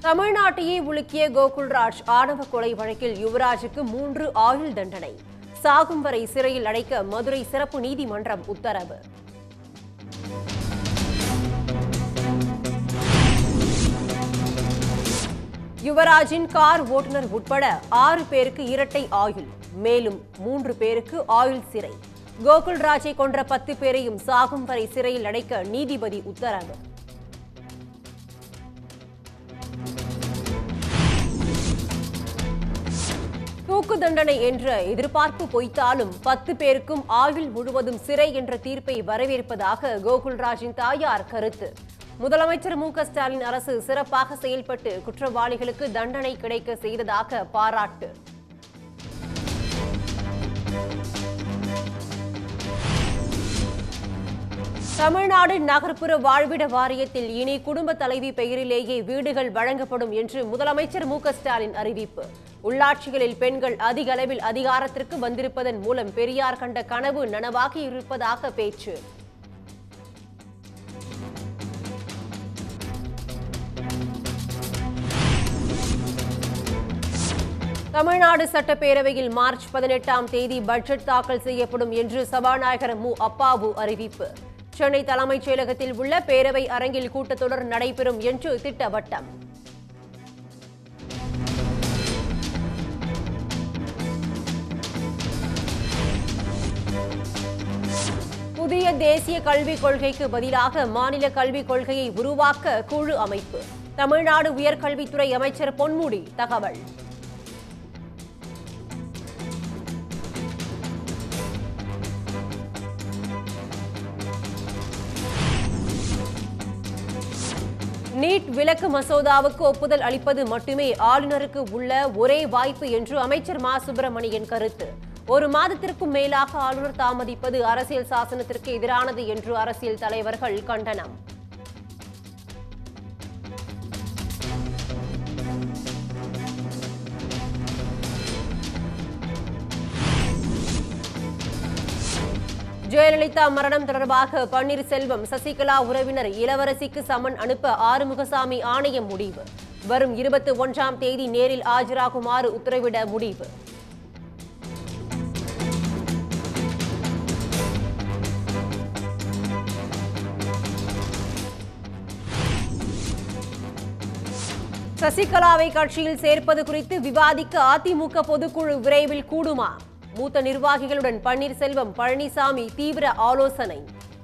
தமிழ்நாட்டையே உலுக்கிய கோகுல்ராஜ் ஆணவ கொலை வழக்கில் யுவராஜுக்கு மூன்று ஆயுள் தண்டனை சாகும் வரை சிறையில் அடைக்க மதுரை சிறப்பு நீதிமன்றம் உத்தரவு யுவராஜின் கார் ஓட்டுநர் உட்பட ஆறு பேருக்கு இரட்டை ஆயுள் மேலும் மூன்று பேருக்கு ஆயுள் சிறை கோகுல்ராஜை கொன்ற பத்து பேரையும் சாகும் வரை சிறையில் அடைக்க நீதிபதி உத்தரவு தூக்கு தண்டனை என்ற எதிர்பார்ப்பு பொய்த்தாலும் பத்து பேருக்கும் ஆயுள் முழுவதும் சிறை என்ற தீர்ப்பை வரவேற்பதாக கோகுல்ராஜின் தாயார் கருத்து முதலமைச்சர் மு க ஸ்டாலின் அரசு சிறப்பாக செயல்பட்டு குற்றவாளிகளுக்கு தண்டனை கிடைக்க செய்ததாக பாராட்டு தமிழ்நாடு நகர்ப்புற வாழ்விட வாரியத்தில் இனி குடும்ப தலைவி பெயரிலேயே வீடுகள் வழங்கப்படும் என்று முதலமைச்சர் மு க ஸ்டாலின் அறிவிப்பு உள்ளாட்சிகளில் பெண்கள் அதிக அளவில் அதிகாரத்திற்கு வந்திருப்பதன் மூலம் பெரியார் கண்ட கனவு நனவாகி இருப்பதாக பேச்சு தமிழ்நாடு சட்டப்பேரவையில் மார்ச் பதினெட்டாம் தேதி பட்ஜெட் தாக்கல் செய்யப்படும் என்று சபாநாயகர் மு அப்பாவு அறிவிப்பு சென்னை தலைமைச் செயலகத்தில் உள்ள பேரவை அரங்கில் கூட்டத்தொடர் நடைபெறும் என்று திட்டவட்டம் புதிய தேசிய கல்விக் கொள்கைக்கு பதிலாக மாநில கல்விக் கொள்கையை உருவாக்க குழு அமைப்பு தமிழ்நாடு உயர்கல்வித்துறை அமைச்சர் பொன்முடி தகவல் நீட் விலக்கு மசோதாவுக்கு ஒப்புதல் அளிப்பது மட்டுமே ஆளுநருக்கு உள்ள ஒரே வாய்ப்பு என்று அமைச்சர் மா சுப்பிரமணியன் கருத்து ஒரு மாதத்திற்கும் மேலாக ஆளுநர் தாமதிப்பது அரசியல் சாசனத்திற்கு எதிரானது என்று அரசியல் தலைவர்கள் கண்டனம் ஜெயலலிதா மரணம் தொடர்பாக பன்னீர்செல்வம் சசிகலா உறவினர் இளவரசிக்கு சமன் அனுப்ப ஆறுமுகசாமி ஆணையம் முடிவு வரும் இருபத்தி ஒன்றாம் தேதி நேரில் ஆஜராகுமாறு உத்தரவிட முடிவு சசிகலாவை கட்சியில் சேர்ப்பது குறித்து விவாதிக்க அதிமுக பொதுக்குழு விரைவில் கூடுமா மூத்த நிர்வாகிகளுடன் பன்னீர்செல்வம் பழனிசாமி தீவிர ஆலோசனை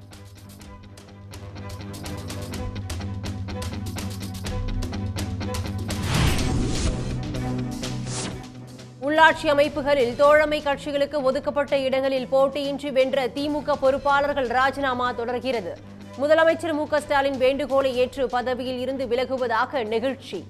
உள்ளாட்சி அமைப்புகளில் தோழமை கட்சிகளுக்கு ஒதுக்கப்பட்ட இடங்களில் போட்டியின்றி வென்ற திமுக பொறுப்பாளர்கள் ராஜினாமா தொடர்கிறது முதலமைச்சர் மு க ஸ்டாலின் வேண்டுகோளை ஏற்று பதவியில் இருந்து விலகுவதாக நெகிழ்ச்சி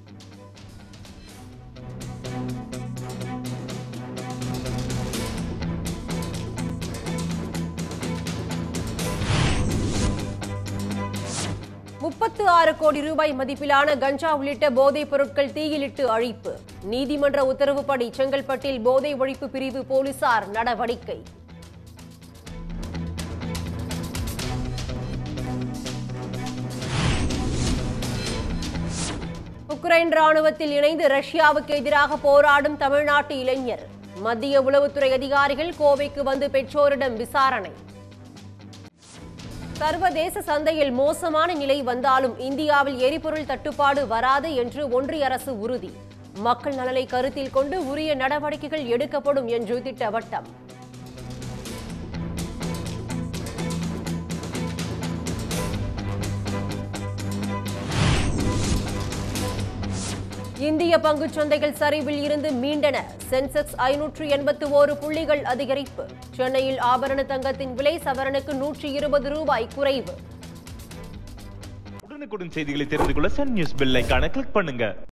முப்பத்து ஆறு கோடி ரூபாய் மதிப்பிலான கஞ்சா உள்ளிட்ட போதைப் பொருட்கள் தீயிலிட்டு அழிப்பு நீதிமன்ற உத்தரவுப்படி செங்கல்பட்டில் போதை ஒழிப்பு பிரிவு போலீசார் நடவடிக்கை உக்ரைன் ராணுவத்தில் இணைந்து ரஷ்யாவுக்கு எதிராக போராடும் தமிழ்நாட்டு இளைஞர் மத்திய உளவுத்துறை அதிகாரிகள் கோவைக்கு வந்து பெற்றோரிடம் விசாரணை சர்வதேச சந்தையில் மோசமான நிலை வந்தாலும் இந்தியாவில் எரிபொருள் தட்டுப்பாடு வராது என்று ஒன்றிய அரசு உறுதி மக்கள் நலனை கருத்தில் கொண்டு உரிய நடவடிக்கைகள் எடுக்கப்படும் என்று திட்டவட்டம் இந்திய பங்குச் சந்தைகள் சரிவில் இருந்து மீண்டன சென்செக்ஸ் ஐநூற்று எண்பத்து ஓரு புள்ளிகள் அதிகரிப்பு சென்னையில் ஆபரண தங்கத்தின் விலை சவரனுக்கு நூற்றி இருபது ரூபாய் குறைவு உடனுக்குடன் செய்திகளை தெரிந்து கொள்ள சன் நியூஸ் பெல் ஐகானை கிளிக் பண்ணுங்க